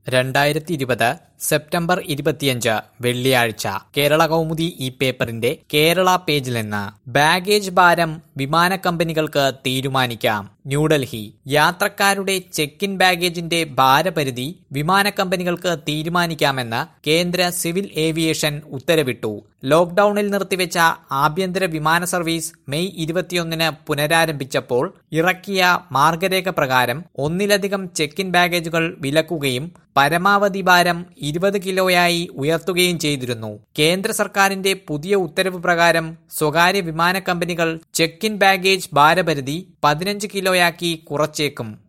രണ്ടായിരത്തി ഇരുപത് സെപ്റ്റംബർ ഇരുപത്തിയഞ്ച് വെള്ളിയാഴ്ച കേരള കൗമുദി ഈ പേപ്പറിന്റെ കേരള പേജിൽ നിന്ന് ബാഗേജ് ഭാരം വിമാന കമ്പനികൾക്ക് തീരുമാനിക്കാം ന്യൂഡൽഹി യാത്രക്കാരുടെ ചെക്ക് ഇൻ ബാഗേജിന്റെ ഭാരപരിധി വിമാന കമ്പനികൾക്ക് തീരുമാനിക്കാമെന്ന് കേന്ദ്ര സിവിൽ ഏവിയേഷൻ ഉത്തരവിട്ടു ലോക്ഡൌണിൽ നിർത്തിവെച്ച ആഭ്യന്തര വിമാന സർവീസ് മെയ് ഇരുപത്തിയൊന്നിന് പുനരാരംഭിച്ചപ്പോൾ ഇറക്കിയ മാർഗരേഖ പ്രകാരം ഒന്നിലധികം ചെക്ക് ഇൻ ബാഗേജുകൾ വിലക്കുകയും പരമാവധി ഭാരം ഇരുപത് കിലോയായി ഉയർത്തുകയും ചെയ്തിരുന്നു കേന്ദ്ര സർക്കാരിന്റെ പുതിയ ഉത്തരവ് പ്രകാരം സ്വകാര്യ വിമാന കമ്പനികൾ ചെക്ക് ഇൻ ബാഗേജ് ഭാരപരിധി പതിനഞ്ച് കിലോയാക്കി കുറച്ചേക്കും